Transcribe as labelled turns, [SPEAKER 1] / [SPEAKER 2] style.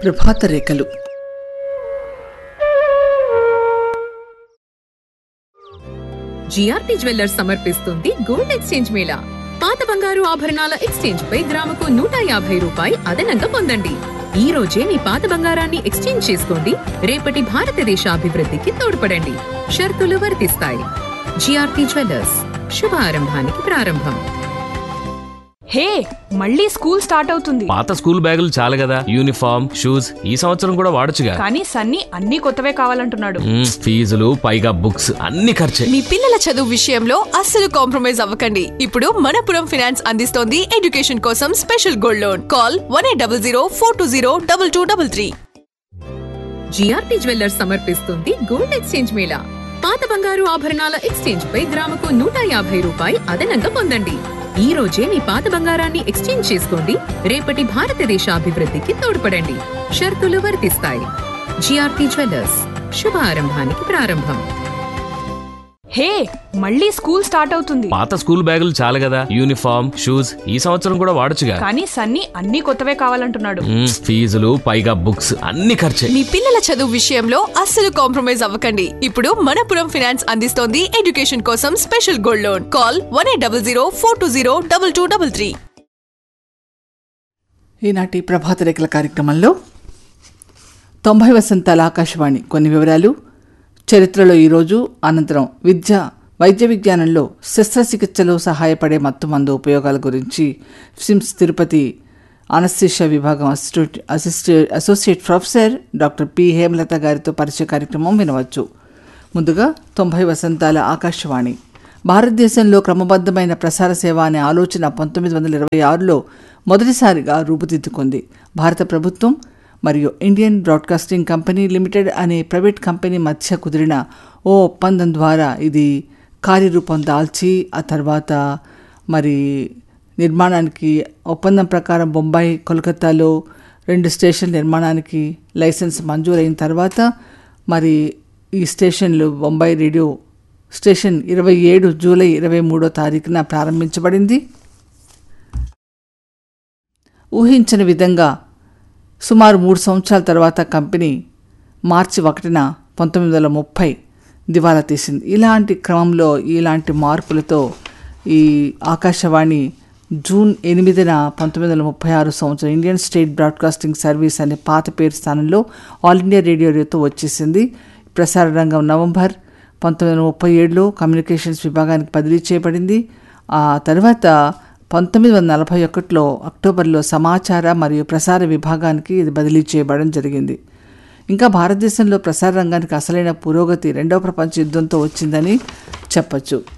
[SPEAKER 1] ప్రభాత రేఖలు
[SPEAKER 2] G R P jewellers సమర్పిస్తుంది గోల్డ్ ఎక్స్చేంజ్ మేళా పాత బంగారు ఆభరణాల ఎక్స్చేంజ్ పై గ్రాముకు నూట యాభై రూపాయి అదనంగా పొందండి ఈ రోజే మీ పాత బంగారాన్ని ఎక్స్చేంజ్ చేసుకోండి రేపటి భారతదేశ అభివృద్ధికి తోడ్పడండి షరతులు వర్తిస్తాయి జిఆర్పి జ్యువెల్లర్స్ శుభారంభానికి ప్రారంభం
[SPEAKER 3] హే మళ్ళీ స్కూల్ స్టార్ట్ అవుతుంది
[SPEAKER 4] పాత స్కూల్ బ్యాగులు చాలు కదా యూనిఫామ్ షూస్ ఈ సంవత్సరం కూడా వాడొచ్చుగా
[SPEAKER 3] కానీ సన్నీ అన్ని కొత్తవే కావాలంటున్నాడు
[SPEAKER 4] మ్మ్, ఫీజులు పైగా బుక్స్ అన్ని ఖర్చే
[SPEAKER 5] మీ పిల్లల చదువు విషయంలో అస్సలు కాంప్రమైజ్ అవ్వకండి ఇప్పుడు మనపురం ఫినాన్స్ అందిస్తోంది ఎడ్యుకేషన్ కోసం special gold loan call one eight double zero four two zero double two double three
[SPEAKER 2] G R P jewellers సమర్పిస్తుంది గోల్డ్ ఎక్స్చేంజ్ మేళా పాత బంగారు ఆభరణాల ఎక్స్చేంజ్ పై గ్రాముకు నూట యాభై రూపాయి అదనంగా పొందండి ఈ రోజే మీ పాత బంగారాన్ని ఎక్స్చేంజ్ చేసుకోండి రేపటి భారతదేశ అభివృద్ధికి తోడ్పడండి షరతులు వర్తిస్తాయి జిఆర్పి జ్యువెల్లర్స్ శుభారంభానికి ప్రారంభం
[SPEAKER 3] హే మళ్ళీ స్కూల్ స్టార్ట్ అవుతుంది
[SPEAKER 4] పాత స్కూల్ బ్యాగులు చాలు కదా యూనిఫామ్ షూస్ ఈ సంవత్సరం కూడా వాడొచ్చుగా
[SPEAKER 3] కానీ సన్నీ అన్ని కొత్తవే కావాలంటున్నాడు
[SPEAKER 4] మ్మ్, ఫీజులు పైగా బుక్స్ అన్ని ఖర్చే
[SPEAKER 5] మీ పిల్లల చదువు విషయంలో అస్సలు కాంప్రమైజ్ అవ్వకండి ఇప్పుడు మనపురం ఫినాన్స్ అందిస్తోంది ఎడ్యుకేషన్ కోసం special gold loan call one eight double zero four two zero double two double three
[SPEAKER 1] ఈనాటి ప్రభాత రేఖల కార్యక్రమంలో తొంభై వసంతాల ఆకాశవాణి కొన్ని వివరాలు చరిత్రలో ఈరోజు అనంతరం విద్య వైద్య విజ్ఞానంలో శస్త్రచికిత్సలో సహాయపడే మత్తుమందు ఉపయోగాల గురించి సిమ్స్ తిరుపతి అనస్థిషియా విభాగం అసిస్టెంట్ అసిస్టే associate professor doctor P Hemalatha గారితో పరిచయ కార్యక్రమం వినవచ్చు ముందుగా తొంభై వసంతాల ఆకాశవాణి భారతదేశంలో క్రమబద్ధమైన ప్రసార సేవ అనే ఆలోచన పంతొమ్మిది వందల ఇరవై ఆరులో మొదటిసారిగా రూపుదిద్దుకుంది భారత ప్రభుత్వం మరియు ఇండియన్ బ్రాడ్కాస్టింగ్ కంపెనీ లిమిటెడ్ అనే ప్రైవేట్ కంపెనీ మధ్య కుదిరిన ఓ ఒప్పందం ద్వారా ఇది కార్యరూపం దాల్చి ఆ తర్వాత మరి నిర్మాణానికి ఒప్పందం ప్రకారం బొంబాయి కోల్కతాలో రెండు స్టేషన్ నిర్మాణానికి లైసెన్స్ మంజూరైన తర్వాత మరి ఈ స్టేషన్లు బొంబాయి రేడియో స్టేషన్ ఇరవై ఏడు జూలై ఇరవై మూడో తారీఖున ప్రారంభించబడింది ఊహించని విధంగా సుమారు మూడు సంవత్సరాల తర్వాత కంపెనీ మార్చి ఒకటిన పంతొమ్మిది వందల ముప్పై దివాలా తీసింది ఇలాంటి క్రమంలో ఇలాంటి మార్పులతో ఈ ఆకాశవాణి జూన్ ఎనిమిదిన పంతొమ్మిది వందల ముప్పై ఆరు సంవత్సరం ఇండియన్ స్టేట్ బ్రాడ్కాస్టింగ్ సర్వీస్ అనే పాత పేరు స్థానంలో ఆల్ ఇండియా రేడియోతో వచ్చేసింది ప్రసార రంగం నవంబర్ పంతొమ్మిది వందల ముప్పై ఏడులో కమ్యూనికేషన్స్ విభాగానికి బదిలీ చేయబడింది ఆ తర్వాత పంతొమ్మిది వందల నలభై ఒకటిలో అక్టోబర్లో సమాచార మరియు ప్రసార విభాగానికి ఇది బదిలీ చేయబడడం జరిగింది ఇంకా భారతదేశంలో ప్రసార రంగానికి అసలైన పురోగతి రెండవ ప్రపంచ యుద్ధంతో వచ్చిందని చెప్పచ్చు